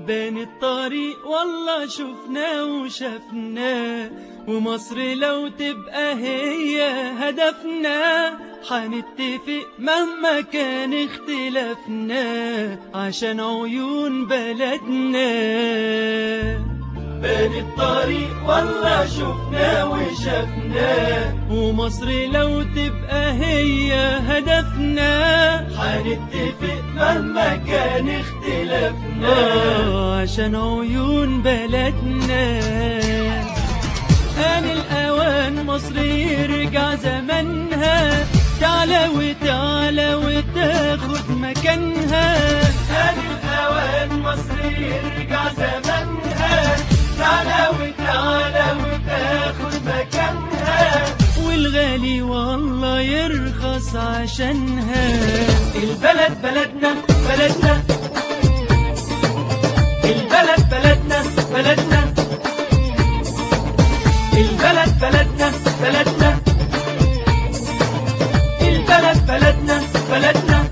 بين الطريق والله شفناه وشفناه ومصر لو تبقى هي هدفنا حنتفق مهما كان اختلافنا عشان عيون بلدنا بين الطريق والله شفناه وشفناه ومصر لو تبقى هي هدفنا حنتفق مهما كان اختلافنا عشان عيون بلدنا آن الأوان مصر يرجع زمانها تعلى وتعلى وتاخد مكانها آن الأوان مصر يرجع زمانها تعلى وتعلى وتاخد مكانها والغالي والله يرخص عشانها البلد بلدنا بلدنا البلد بلدنا بلدنا البلد بلدنا بلدنا البلد بلدنا بلدنا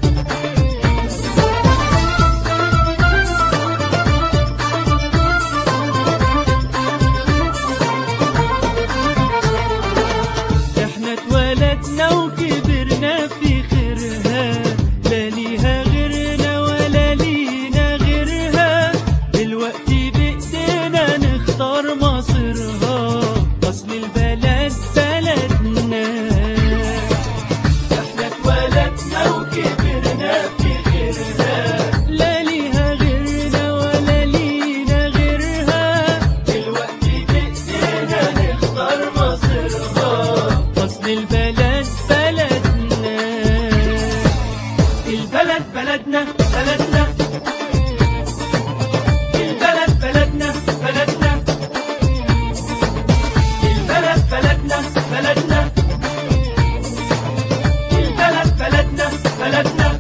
احنا اتولدنا وكبرنا في خيرها لا ليها غيرنا ولا لينا غيرها دلوقتي بايدينا نختار مصيرها اصل البلد بلدنا احنا اتولدنا وكبرنا في خيرها لا ليها غيرنا ولا لينا غيرها دلوقتي بايدينا نختار مصيرها اصل البلد بلدنا البلد بلدنا بلدنا البلد بلدنا بلدنا البلد بلدنا بلدنا البلد بلدنا بلدنا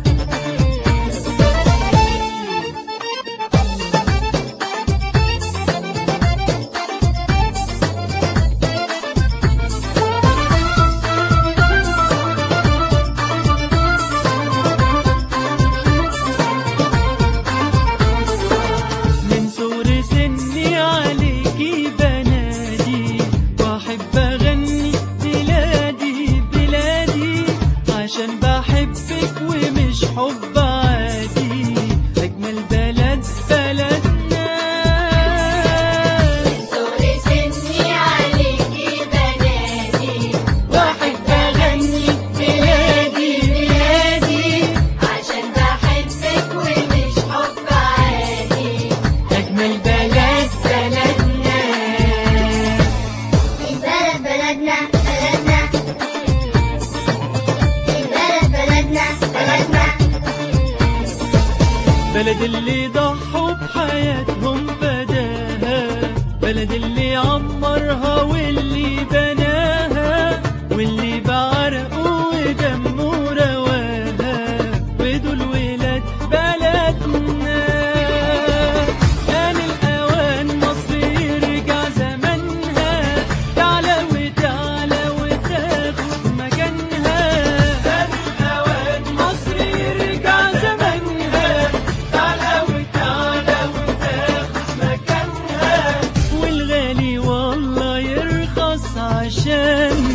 من صغر سني عليكي بنادي واحب اغني بلادي بلادي عشان بحبك ومش حب عادي اجمل بلد بلدنا صغر سني عليكي بنادي واحب اغني بلادي بلادي عشان بحبك ومش حب عادي اجمل بلد بلدنا البلد بلدنا بلدنا البلد بلدنا بلدنا بلد اللي ضحوا بحياتهم فداها بلد اللي عمرها واللي بناها واللي بعرقه ودمه رواها ودول ولاد بلدنا آن الأوان مصر يرجع زمانها تعلى وتعلى وتاخد مكانها آن الأوان مصر يرجع زمانها تعلى وتعلى وتاخد مكانها والغالي والله يرخص عشان